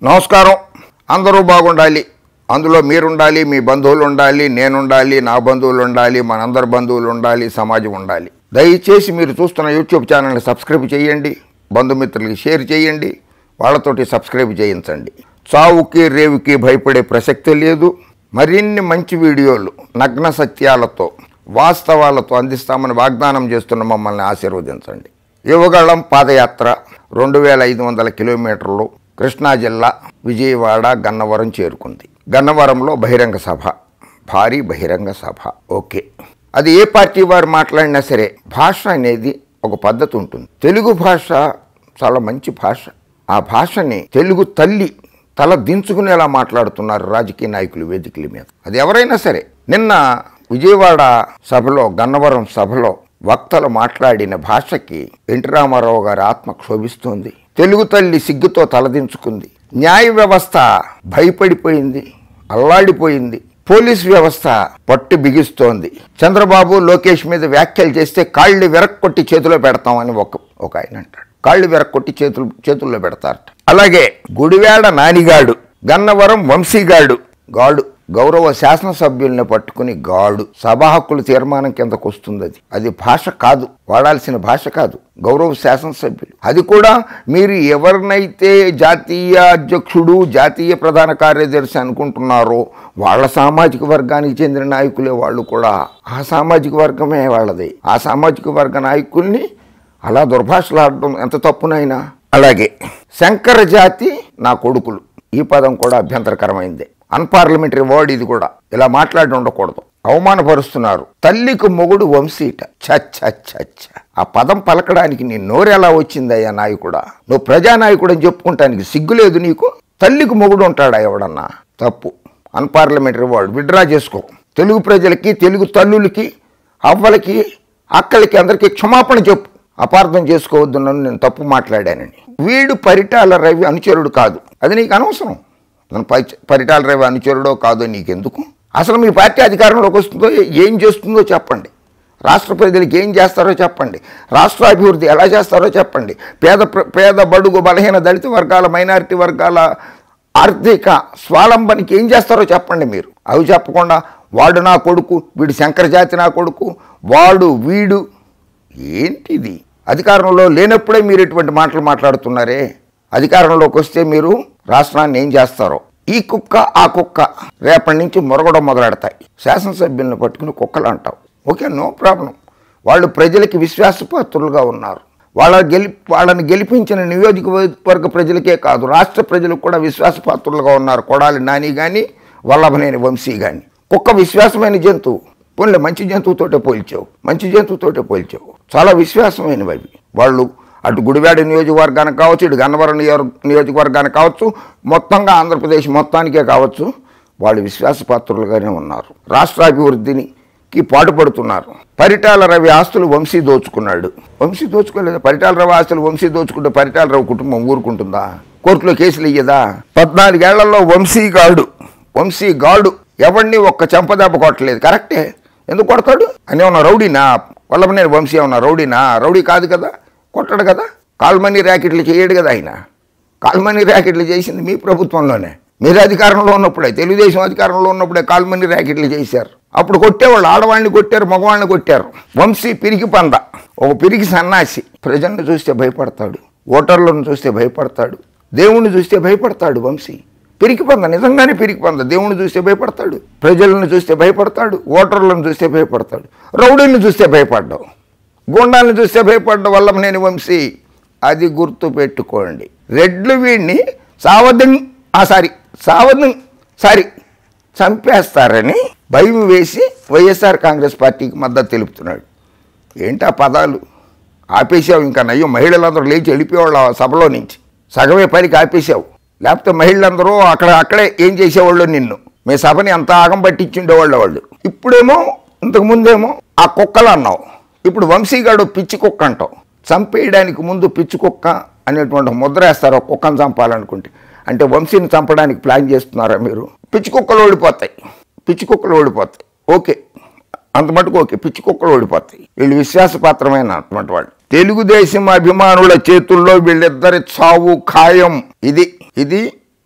నమస్కారం అందరూ బాగుండాలి అందులో మీరుండాలి మీ బంధువులు ఉండాలి నేనుండాలి నా బంధువులు ఉండాలి మనందరి బంధువులు ఉండాలి సమాజం ఉండాలి దయచేసి మీరు చూస్తున్న యూట్యూబ్ ఛానల్ని సబ్స్క్రైబ్ చేయండి బంధుమిత్రులకి షేర్ చేయండి వాళ్ళతోటి సబ్స్క్రైబ్ చేయించండి చావుకి రేవుకి భయపడే ప్రసక్తే లేదు మరిన్ని మంచి వీడియోలు నగ్న సత్యాలతో వాస్తవాలతో అందిస్తామని వాగ్దానం చేస్తున్న మమ్మల్ని ఆశీర్వదించండి యువగళం పాదయాత్ర రెండు వేల ఐదు వందల కిలోమీటర్లు కృష్ణా జిల్లా విజయవాడ గన్నవరం చేరుకుంది గన్నవరంలో బహిరంగ సభ భారీ బహిరంగ సభ ఓకే అది ఏ పార్టీ వారు మాట్లాడినా సరే భాష అనేది ఒక పద్ధతి ఉంటుంది తెలుగు భాష చాలా మంచి భాష ఆ భాషని తెలుగు తల్లి తల దించుకునేలా మాట్లాడుతున్నారు రాజకీయ నాయకులు వేదికల మీద అది ఎవరైనా సరే నిన్న విజయవాడ సభలో గన్నవరం సభలో వక్తలు మాట్లాడిన భాషకి ఎన్టీ రామారావు గారి ఆత్మ క్షోభిస్తోంది తెలుగు తల్లి సిగ్గుతో తలదించుకుంది న్యాయ వ్యవస్థ భయపడిపోయింది అల్లాడిపోయింది పోలీస్ వ్యవస్థ పట్టు బిగిస్తోంది చంద్రబాబు లోకేష్ మీద వ్యాఖ్యలు చేస్తే కాళ్ళు వెరక్కొట్టి చేతిలో పెడతామని ఒక ఒక ఆయన అంటాడు కాళ్ళు వెరక్కొట్టి చేతులు చేతుల్లో పెడతారట అలాగే గుడివాడ నానిగాడు గన్నవరం వంశీగాడు గాడు గౌరవ శాసనసభ్యుల్ని పట్టుకుని గాడు సభా హక్కుల తీర్మానం కిందకు వస్తుంది అది అది భాష కాదు వాడాల్సిన భాష కాదు గౌరవ శాసనసభ్యులు అది కూడా మీరు ఎవరినైతే జాతీయ అధ్యక్షుడు జాతీయ ప్రధాన కార్యదర్శి అనుకుంటున్నారో వాళ్ళ సామాజిక వర్గానికి చెందిన నాయకులే వాళ్ళు కూడా ఆ సామాజిక వర్గమే వాళ్ళది ఆ సామాజిక వర్గ నాయకుల్ని అలా దుర్భాషలాడడం ఎంత తప్పునైనా అలాగే శంకర జాతి నా కొడుకులు ఈ పదం కూడా అభ్యంతరకరమైందే అన్పార్లమెంటరీ వర్డ్ ఇది కూడా ఇలా మాట్లాడి ఉండకూడదు అవమానపరుస్తున్నారు తల్లికి మొగుడు వంశీట చచ్చ ఆ పదం పలకడానికి నీ నోరు ఎలా వచ్చిందయ్యా నాయకుడా నువ్వు ప్రజానాయకుడు అని చెప్పుకుంటానికి సిగ్గులేదు నీకు తల్లికి మొగుడు ఉంటాడా ఎవడన్నా తప్పు అన్పార్లమెంటరీ వర్డ్ విడ్రా చేసుకో తెలుగు ప్రజలకి తెలుగు తల్లులకి అవ్వలకి అక్కలకి అందరికీ క్షమాపణ చెప్పు అపార్థం చేసుకోవద్దు నన్ను నేను తప్పు మాట్లాడానని వీడు పరిటాల రవి అనుచరుడు కాదు అది నీకు అనవసరం నన్ను పరి- పరిటాల రవి అనుచరుడో కాదో నీకెందుకు అసలు మీ పార్టీ అధికారంలోకి వస్తుందో ఏం చేస్తుందో చెప్పండి రాష్ట్ర ప్రజలకు ఏం చేస్తారో చెప్పండి రాష్ట్ర అభివృద్ధి ఎలా చేస్తారో చెప్పండి పేద ప్ర- పేద బడుగు బలహీన దళిత వర్గాల మైనారిటీ వర్గాల ఆర్థిక స్వాలంబనికి ఏం చేస్తారో చెప్పండి మీరు అవి చెప్పకుండా వాడు నా కొడుకు వీడు శంకర జాతి నా కొడుకు వాడు వీడు ఏంటిది అధికారంలో లేనప్పుడే మీరు ఇటువంటి మాటలు మాట్లాడుతున్నారే అధికారంలోకి వస్తే మీరు రాష్ట్రాన్ని ఏం చేస్తారో ఈ కుక్క ఆ కుక్క రేపటి నుంచి మొరగడం మొదలెడతాయి శాసనసభ్యులను పట్టుకుని కుక్కలు అంటావు ఓకే నో ప్రాబ్లం వాళ్ళు ప్రజలకి విశ్వాసపాత్రులుగా ఉన్నారు వాళ్ళ గెలి వాళ్ళని గెలిపించిన నియోజకవర్గ ప్రజలకే కాదు రాష్ట్ర ప్రజలకు కూడా విశ్వాసపాత్రులుగా ఉన్నారు కొడాలి నాని కానీ వల్లభనేని వంశీ కానీ కుక్క విశ్వాసమైన జంతువు పోన్లే మంచి జంతువుతోటే పోల్చావు మంచి జంతువుతోటే పోల్చావు చాలా విశ్వాసమైనవి అవి వాళ్ళు అటు గుడివాడ నియోజకవర్గానికి కావచ్చు ఇటు గన్నవరం నియోజ నియోజకవర్గానికి కావచ్చు మొత్తంగా ఆంధ్రప్రదేశ్ మొత్తానికే కావచ్చు వాళ్ళు విశ్వాసపాత్రులుగానే ఉన్నారు రాష్ట్ర అభివృద్ధిని కి పాటుపడుతున్నారు పరిటాల రవి ఆస్తులు వంశీ దోచుకున్నాడు వంశీ దోచుకోలేదు పరిటాల రవి ఆస్తులు వంశీ దోచుకుంటే పరిటాల రవి కుటుంబం ఊరుకుంటుందా కోర్టులో కేసులు ఇయ్యదా పద్నాలుగేళ్లలో వంశీ గాడు వంశీ గాడు ఎవరిని ఒక్క చెంపదెబ్బ కొట్టలేదు కరెక్టే ఎందుకు కొడతాడు అని ఉన్న రౌడీనా వల్లభనేని వంశీ ఏమన్నా రౌడీనా రౌడీ కాదు కదా కొట్టడు కదా కాల్మనీ ర్యాకెట్లు చేయడు కదా ఆయన కాల్మనీ ర్యాకెట్లు చేసింది మీ ప్రభుత్వంలోనే మీరు అధికారంలో ఉన్నప్పుడే తెలుగుదేశం అధికారంలో ఉన్నప్పుడే కాల్మనీ ర్యాకెట్లు చేశారు అప్పుడు కొట్టేవాళ్ళు ఆడవాళ్ళని కొట్టారు మగవాళ్ళని కొట్టారు వంశీ పిరికి పంద ఒక పిరికి సన్నాసి ప్రజలను చూస్తే భయపడతాడు ఓటర్లను చూస్తే భయపడతాడు దేవుణ్ణి చూస్తే భయపడతాడు వంశీ పిరికి పంద నిజంగానే పిరికి పంద దేవుణ్ణి చూస్తే భయపడతాడు ప్రజలను చూస్తే భయపడతాడు ఓటర్లను చూస్తే భయపడతాడు రౌడీని చూస్తే భయపడ్డావు గుండాలను చూస్తే భయపడ్డ వల్లభనేని వంశీ అది గుర్తు పెట్టుకోండి రెడ్లు వీడిని సావదం ఆ సారీ సావదం సారీ చంపేస్తారని భయం వేసి వైఎస్ఆర్ కాంగ్రెస్ పార్టీకి మద్దతు తెలుపుతున్నాడు ఏంటి ఆ పదాలు ఆపేసావు ఇంకా నయ్యం మహిళలందరూ లేచి వెళ్ళిపోయేవాళ్ళు ఆ సభలో నుంచి సగమే పనికి ఆపేసావు లేకపోతే మహిళలందరూ అక్కడ అక్కడే ఏం చేసేవాళ్ళు నిన్ను మీ సభని అంత ఆగం పట్టించుండేవాళ్ళు వాళ్ళు ఇప్పుడేమో ఇంతకు ముందేమో ఆ కుక్కలు అన్నావు ఇప్పుడు వంశీగాడు పిచ్చి కుక్క అంటావు చంపేయడానికి ముందు పిచ్చి కుక్క అనేటువంటి ఒక ముద్ర వేస్తారు ఒక కుక్కను చంపాలనుకుంటే అంటే వంశీని చంపడానికి ప్లాన్ చేస్తున్నారా మీరు పిచ్చి కుక్కలు ఓడిపోతాయి పిచ్చి కుక్కలు ఓడిపోతాయి ఓకే అంత మటుకు ఓకే పిచ్చి కుక్కలు ఓడిపోతాయి వీళ్ళు విశ్వాసపాత్రమైన అటువంటి వాళ్ళు తెలుగుదేశం అభిమానుల చేతుల్లో వీళ్ళిద్దరి చావు ఖాయం ఇది ఇది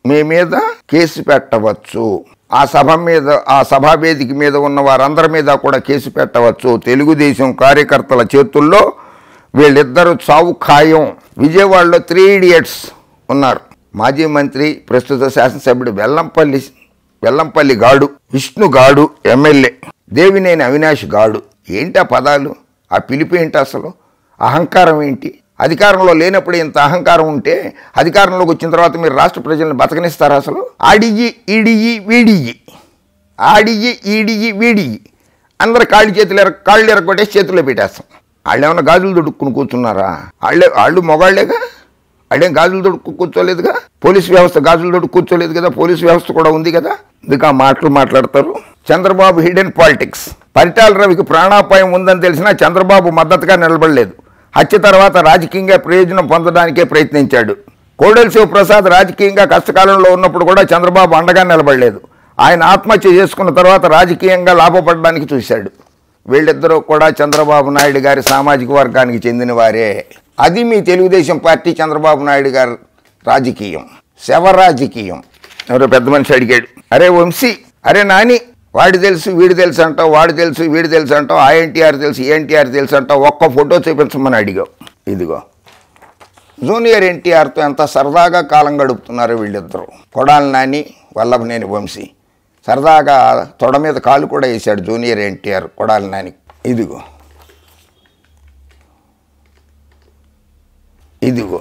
మీ మీద కేసు పెట్టవచ్చు ఆ సభ మీద ఆ సభా వేదిక మీద ఉన్న వారందరి మీద కూడా కేసు పెట్టవచ్చు తెలుగుదేశం కార్యకర్తల చేతుల్లో వీళ్ళిద్దరూ చావు ఖాయం విజయవాడలో త్రీ ఇడియట్స్ ఉన్నారు మాజీ మంత్రి ప్రస్తుత శాసనసభ్యుడు వెల్లంపల్లి వెల్లంపల్లి గాడు విష్ణు గాడు ఎమ్మెల్యే దేవినేని అవినాష్ గాడు ఏంటి ఆ పదాలు ఆ పిలుపు ఏంటి అసలు అహంకారం ఏంటి అధికారంలో లేనప్పుడు ఇంత అహంకారం ఉంటే అధికారంలోకి వచ్చిన తర్వాత మీరు రాష్ట్ర ప్రజలను బతకనిస్తారా అసలు ఆడియ్యి ఈడియ్యి వీడియ్యి ఆడియ్యి ఈడియ్యి వీడియ్యి అందరు కాళ్ళు చేతులు ఎర కాళ్ళు ఎరగొట్టేసి చేతుల్లో పెట్టేస్తాం వాళ్ళు ఏమైనా గాజులు దొడుక్కుని కూర్చున్నారా వాళ్ళే వాళ్ళు మొగాళ్ళేగా వాళ్ళేం గాజులు దొడుక్కు కూర్చోలేదుగా పోలీస్ వ్యవస్థ గాజులు దొడుక్కు కూర్చోలేదు కదా పోలీస్ వ్యవస్థ కూడా ఉంది కదా అందుకే ఆ మాటలు మాట్లాడతారు చంద్రబాబు హిడెన్ పాలిటిక్స్ పరిటాల రవికి ప్రాణాపాయం ఉందని తెలిసినా చంద్రబాబు మద్దతుగా నిలబడలేదు హత్య తర్వాత రాజకీయంగా ప్రయోజనం పొందడానికే ప్రయత్నించాడు కోడెల శివప్రసాద్ రాజకీయంగా కష్టకాలంలో ఉన్నప్పుడు కూడా చంద్రబాబు అండగా నిలబడలేదు ఆయన ఆత్మహత్య చేసుకున్న తర్వాత రాజకీయంగా లాభపడడానికి చూశాడు వీళ్ళిద్దరూ కూడా చంద్రబాబు నాయుడు గారి సామాజిక వర్గానికి చెందిన వారే అది మీ తెలుగుదేశం పార్టీ చంద్రబాబు నాయుడు గారి రాజకీయం శవ రాజకీయం ఎవరో పెద్ద మనిషి అడిగాడు అరే వంశీ అరే నాని వాడు తెలుసు వీడు తెలుసు అంటావు వాడు తెలుసు వీడు తెలుసు అంటావు ఆ ఎన్టీఆర్ తెలుసు ఈ ఎన్టీఆర్ తెలుసు అంటావు ఒక్క ఫోటో చూపించమని అడిగావు ఇదిగో జూనియర్ ఎన్టీఆర్తో ఎంత సరదాగా కాలం గడుపుతున్నారు వీళ్ళిద్దరూ కొడాలి నాని వల్లభనేని వంశీ సరదాగా తొడ మీద కాలు కూడా వేశాడు జూనియర్ ఎన్టీఆర్ కొడాలి నాని ఇదిగో ఇదిగో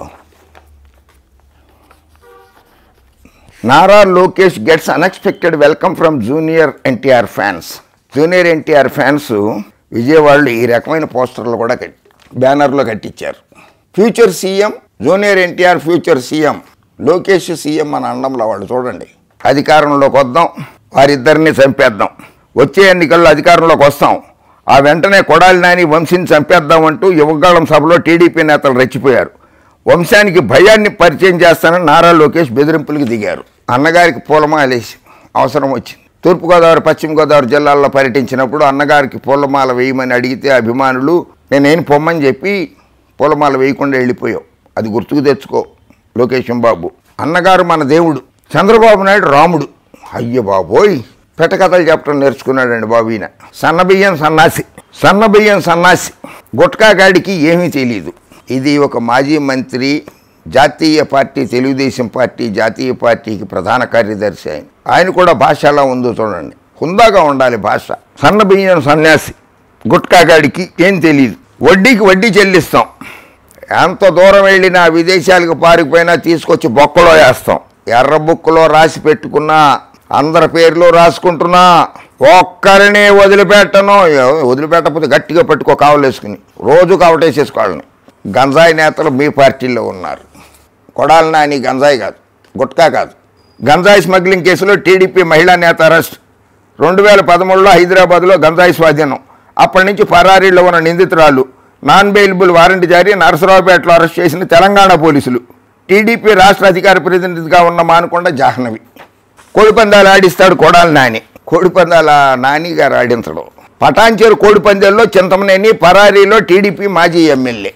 Nara Lokesh gets unexpected welcome from junior NTR fans junior NTR fans విజయవాడలో ఈ రకమైన పోస్టర్లు కూడా కట్టి బ్యానర్లో కట్టించారు future CM junior NTR future CM Lokesh CM అని అండంలో వాళ్ళు చూడండి అధికారంలోకి వద్దాం వారిద్దరిని చంపేద్దాం వచ్చే ఎన్నికల్లో అధికారంలోకి వస్తాం ఆ వెంటనే కొడాలి నాని వంశీని చంపేద్దామంటూ యువగాళం సభలో టీడీపీ నేతలు రెచ్చిపోయారు వంశానికి భయాన్ని పరిచయం చేస్తానని నారా లోకేష్ బెదిరింపులకు దిగారు అన్నగారికి పూలమాలేసి అవసరం వచ్చింది తూర్పుగోదావరి పశ్చిమ గోదావరి జిల్లాల్లో పర్యటించినప్పుడు అన్నగారికి పూలమాల వేయమని అడిగితే అభిమానులు నేనేం పొమ్మని చెప్పి పూలమాల వేయకుండా వెళ్ళిపోయావు అది గుర్తుకు తెచ్చుకో లోకేశం బాబు అన్నగారు మన దేవుడు చంద్రబాబు నాయుడు రాముడు అయ్య బాబోయ్ పెట్టకథలు చెప్పడం నేర్చుకున్నాడండి బాబు ఈయన సన్నబియ్యం సన్నాసి సన్నబియ్యం సన్నాసి గుట్కా గాడికి ఏమీ తెలియదు ఇది ఒక మాజీ మంత్రి జాతీయ పార్టీ తెలుగుదేశం పార్టీ జాతీయ పార్టీకి ప్రధాన కార్యదర్శి ఆయన ఆయన కూడా భాష ఎలా ఉందో చూడండి హుందాగా ఉండాలి భాష సన్నబియ్యం సన్యాసి గుట్కా గాడికి ఏం తెలియదు వడ్డీకి వడ్డీ చెల్లిస్తాం ఎంత దూరం వెళ్ళినా విదేశాలకు పారిపోయినా తీసుకొచ్చి బొక్కలో వేస్తాం ఎర్ర బుక్కులో రాసి పెట్టుకున్నా అందరి పేర్లు రాసుకుంటున్నా ఒక్కరిని వదిలిపెట్టను ఎవ- వదిలిపెట్టకపోతే గట్టిగా పట్టుకో కావలేసుకుని రోజు కావటేసేసుకోవాలని గంజాయి నేతలు మీ పార్టీలో ఉన్నారు కొడాలి నాని గంజాయి కాదు గుట్కా కాదు గంజాయి స్మగ్లింగ్ కేసులో టీడీపీ మహిళా నేత అరెస్ట్ రెండు వేల పదమూడులో హైదరాబాద్లో గంజాయి స్వాధీనం అప్పటి నుంచి పరారీలో ఉన్న నిందితురాలు నాన్ బెయిలబుల్ వారెంట్ జారీ నరసరావుపేటలో అరెస్ట్ చేసిన తెలంగాణ పోలీసులు టీడీపీ రాష్ట్ర అధికార ప్రతినిధిగా ఉన్న మానుకొండ జాహ్నవి కోడిపందాలు ఆడిస్తాడు కొడాలి నాని కోడిపందాల నాని గారు ఆడించడం పటాన్చేరు కోడిపందాల్లో చింతమనేని పరారీలో టీడీపీ మాజీ ఎమ్మెల్యే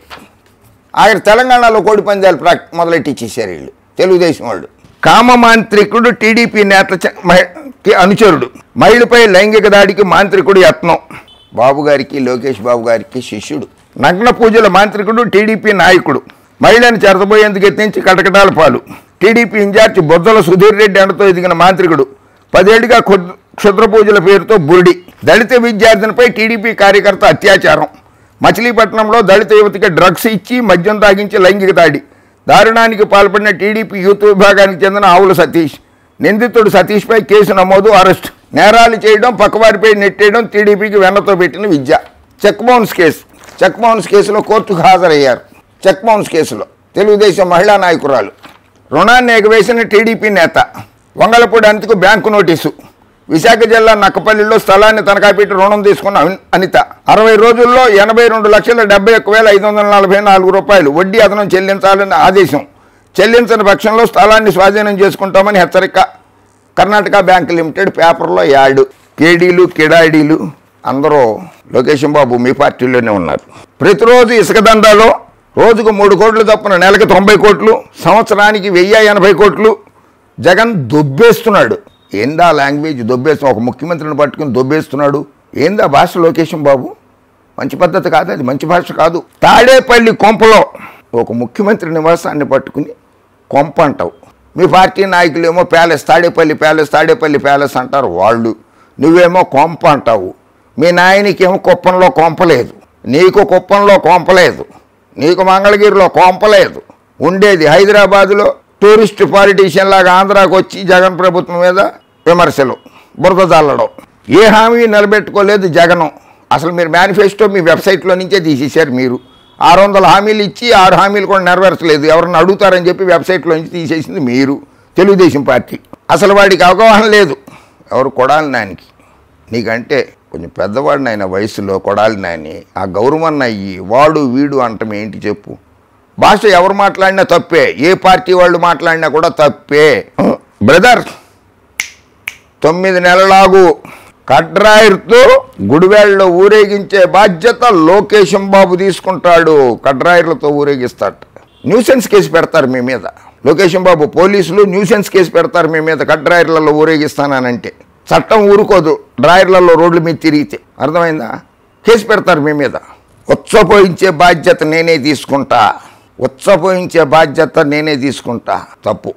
ఆయన తెలంగాణలో కోడి పందాలు ప్రాక్ మొదలెట్టించేశారు వీళ్ళు తెలుగుదేశం వాళ్ళు కామమాంత్రికుడు టీడీపీ నేత చ- మహి- కి అనుచరుడు మహిళపై లైంగిక దాడికి మాంత్రికుడు యత్నం బాబు గారికి లోకేష్ బాబు గారికి శిష్యుడు నగ్న పూజల మాంత్రికుడు టీడీపీ నాయకుడు మహిళను చెరతబోయేందుకు ఎత్తించి కటకటాల పాలు టీడీపీ ఇన్ఛార్జి బొద్దల సుధీర్ రెడ్డి అండతో ఎదిగిన మాంత్రికుడు పదేళ్లుగా క్షుద్ర క్షుద్ర పూజల పేరుతో బురిడి దళిత విద్యార్థినిపై టీడీపీ కార్యకర్త అత్యాచారం మచిలీపట్నంలో దళిత యువతికి డ్రగ్స్ ఇచ్చి మద్యం తాగించి లైంగిక దాడి దారుణానికి పాల్పడిన టీడీపీ యూత్ విభాగానికి చెందిన ఆవుల సతీష్ నిందితుడు సతీష్పై కేసు నమోదు అరెస్ట్ నేరాలు చేయడం పక్కవారిపై నెట్టేయడం టీడీపీకి వెన్నతో పెట్టిన విద్య cheque bounce case cheque bounce కేసులో కోర్టుకు హాజరయ్యారు చెక్ బౌన్స్ కేసులో తెలుగుదేశం మహిళా నాయకురాలు రుణాన్ని ఎగవేసిన టీడీపీ నేత వంగలపూడి అంతకు బ్యాంకు నోటీసు విశాఖ జిల్లా నక్కపల్లిలో స్థలాన్ని తనఖా పెట్టి రుణం తీసుకున్న అన్- అనిత అరవై రోజుల్లో ఎనభై రెండు లక్షల డెబ్బై ఒక్క వేల ఐదు వందల నలభై నాలుగు రూపాయలు వడ్డీ అదనం చెల్లించాలని ఆదేశం చెల్లించని పక్షంలో స్థలాన్ని స్వాధీనం చేసుకుంటామని హెచ్చరిక కర్ణాటక బ్యాంక్ లిమిటెడ్ పేపర్లో యాడ్ కేడీలు కిడాడీలు అందరూ లోకేశం బాబు మీ పార్టీలోనే ఉన్నారు ప్రతిరోజు ఇసుక దందాలో రోజుకు మూడు కోట్లు తప్పున నెలకు తొంభై కోట్లు సంవత్సరానికి వెయ్యి ఎనభై కోట్లు జగన్ దొబ్బేస్తున్నాడు ఏందా లాంగ్వేజ్ దొబ్బేస్తున్నా ఒక ముఖ్యమంత్రిని పట్టుకుని దొబ్బేస్తున్నాడు ఏందా భాష లోకేశం బాబు మంచి పద్ధతి కాదు అది మంచి భాష కాదు తాడేపల్లి కొంపలో ఒక ముఖ్యమంత్రి నివాసాన్ని పట్టుకుని కొంప అంటావు మీ పార్టీ నాయకులేమో palace Tadepalli palace Tadepalli palace అంటారు వాళ్ళు నువ్వేమో కొంప అంటావు మీ నాయనికేమో కుప్పంలో కొంపలేదు నీకు కుప్పంలో కొంపలేదు నీకు మంగళగిరిలో కొంపలేదు ఉండేది హైదరాబాదులో టూరిస్ట్ పాలిటీషియన్ లాగా ఆంధ్రాకి వచ్చి జగన్ ప్రభుత్వం మీద విమర్శలు బురద చల్లడం ఏ హామీ నిలబెట్టుకోలేదు జగనం అసలు మీరు మేనిఫెస్టో మీ వెబ్సైట్లో నుంచే తీసేశారు మీరు ఆరు వందల హామీలు ఇచ్చి ఆరు హామీలు కూడా నెరవేర్చలేదు ఎవరన్నా అడుగుతారని చెప్పి వెబ్సైట్లో నుంచి తీసేసింది మీరు తెలుగుదేశం పార్టీ అసలు వాడికి అవగాహన లేదు ఎవరు కొడాలి నానికి నీకంటే కొంచెం పెద్దవాడిని ఆయన వయసులో కొడాలి నాని ఆ గౌరవం అయ్యి వాడు వీడు అంటం ఏంటి చెప్పు భాష ఎవరు మాట్లాడినా తప్పే ఏ పార్టీ వాళ్ళు మాట్లాడినా కూడా తప్పే బ్రదర్ తొమ్మిది నెలలాగు కడ్రాయర్తో గుడివేళ్ళలో ఊరేగించే బాధ్యత లోకేశం బాబు తీసుకుంటాడు కడ్రాయర్లతో ఊరేగిస్తాడు న్యూసెన్స్ కేసు పెడతారు మీ మీద లోకేశం బాబు పోలీసులు న్యూసెన్స్ కేసు పెడతారు మీ మీద కడ్రాయర్లలో ఊరేగిస్తానంటే చట్టం ఊరుకోదు డ్రాయర్లలో రోడ్ల మీద తిరిగితే అర్థమైందా కేసు పెడతారు మీ మీద ఉత్సపోయించే బాధ్యత నేనే తీసుకుంటా ఉత్సపోయించే బాధ్యత నేనే తీసుకుంటా తప్పు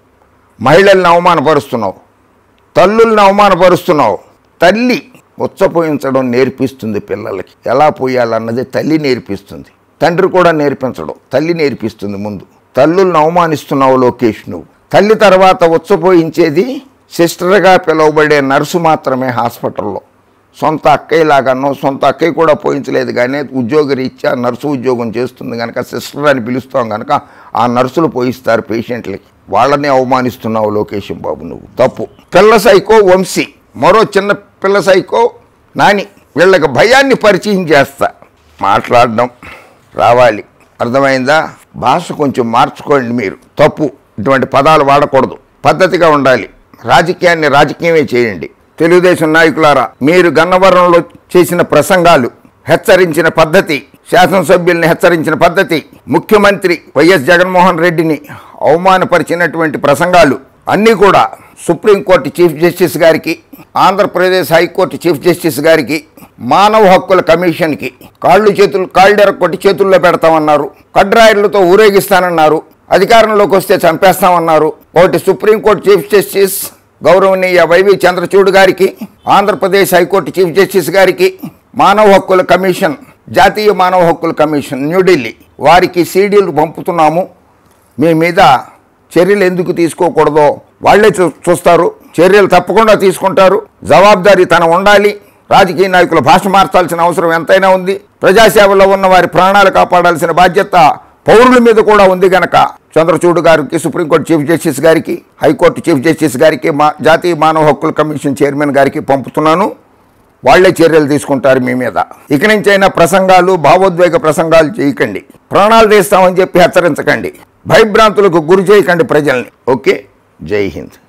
మహిళల్ని అవమానపరుస్తున్నావు తల్లుల్ని అవమానపరుస్తున్నావు తల్లి ఉచ్చపోయించడం నేర్పిస్తుంది పిల్లలకి ఎలా పోయాలన్నది తల్లి నేర్పిస్తుంది తండ్రి కూడా నేర్పించడం తల్లి నేర్పిస్తుంది ముందు తల్లుల్ని అవమానిస్తున్నావు లోకేష్ నువ్వు తల్లి తర్వాత ఉచ్చపోయించేది సిస్టర్గా పిలువబడే నర్సు మాత్రమే హాస్పిటల్లో సొంత అక్కయ్యలాగానో సొంత అక్కయ్య కూడా పోయించలేదు కానీ ఉద్యోగరీత్యా నర్సు ఉద్యోగం చేస్తుంది కనుక సిస్టర్ అని పిలుస్తాం కనుక ఆ నర్సులు పోయిస్తారు పేషెంట్లకి వాళ్ళని అవమానిస్తున్నావు లోకేశం బాబు నువ్వు తప్పు పిల్ల సైకో వంశీ మరో చిన్న పిల్ల సైకో నాని వీళ్ళకి భయాన్ని పరిచయం చేస్తా మాట్లాడడం రావాలి అర్థమైందా భాష కొంచెం మార్చుకోండి మీరు తప్పు ఇటువంటి పదాలు వాడకూడదు పద్ధతిగా ఉండాలి రాజకీయాన్ని రాజకీయమే చేయండి తెలుగుదేశం నాయకులారా మీరు గన్నవరంలో చేసిన ప్రసంగాలు హెచ్చరించిన పద్ధతి శాసనసభ్యుల్ని హెచ్చరించిన పద్ధతి ముఖ్యమంత్రి వైఎస్ జగన్మోహన్ రెడ్డిని అవమానపరిచినటువంటి ప్రసంగాలు అన్నీ కూడా సుప్రీంకోర్టు చీఫ్ జస్టిస్ గారికి ఆంధ్రప్రదేశ్ హైకోర్టు చీఫ్ జస్టిస్ గారికి మానవ హక్కుల కమిషన్కి కాళ్ళు చేతులు కాళ్ళెర కొట్టి చేతుల్లో పెడతామన్నారు కడ్రాయర్లతో ఊరేగిస్తానన్నారు అధికారంలోకి వస్తే చంపేస్తామన్నారు ఒకటి సుప్రీంకోర్టు చీఫ్ జస్టిస్ గౌరవనీయ వైవి చంద్రచూడ్ గారికి ఆంధ్రప్రదేశ్ హైకోర్టు చీఫ్ జస్టిస్ గారికి మానవ హక్కుల కమిషన్ జాతీయ మానవ హక్కుల కమిషన్ న్యూఢిల్లీ వారికి సీడీలు పంపుతున్నాము మీ మీద చర్యలు ఎందుకు తీసుకోకూడదో వాళ్ళే చూ చూస్తారు చర్యలు తప్పకుండా తీసుకుంటారు జవాబుదారీ తన ఉండాలి రాజకీయ నాయకుల భాష మార్చాల్సిన అవసరం ఎంతైనా ఉంది ప్రజాసేవలో ఉన్న వారి ప్రాణాలు కాపాడాల్సిన బాధ్యత పౌరుల మీద కూడా ఉంది గనక చంద్రచూడ్ గారికి సుప్రీంకోర్టు చీఫ్ జస్టిస్ గారికి హైకోర్టు చీఫ్ జస్టిస్ గారికి మా జాతీయ మానవ హక్కుల కమిషన్ చైర్మన్ గారికి పంపుతున్నాను వాళ్లే చర్యలు తీసుకుంటారు మీ మీద ఇక నుంచైనా ప్రసంగాలు భావోద్వేగ ప్రసంగాలు చేయకండి ప్రాణాలు తీస్తామని చెప్పి హెచ్చరించకండి భయభ్రాంతులకు గురి చేయకండి ప్రజల్ని ఓకే జై హింద్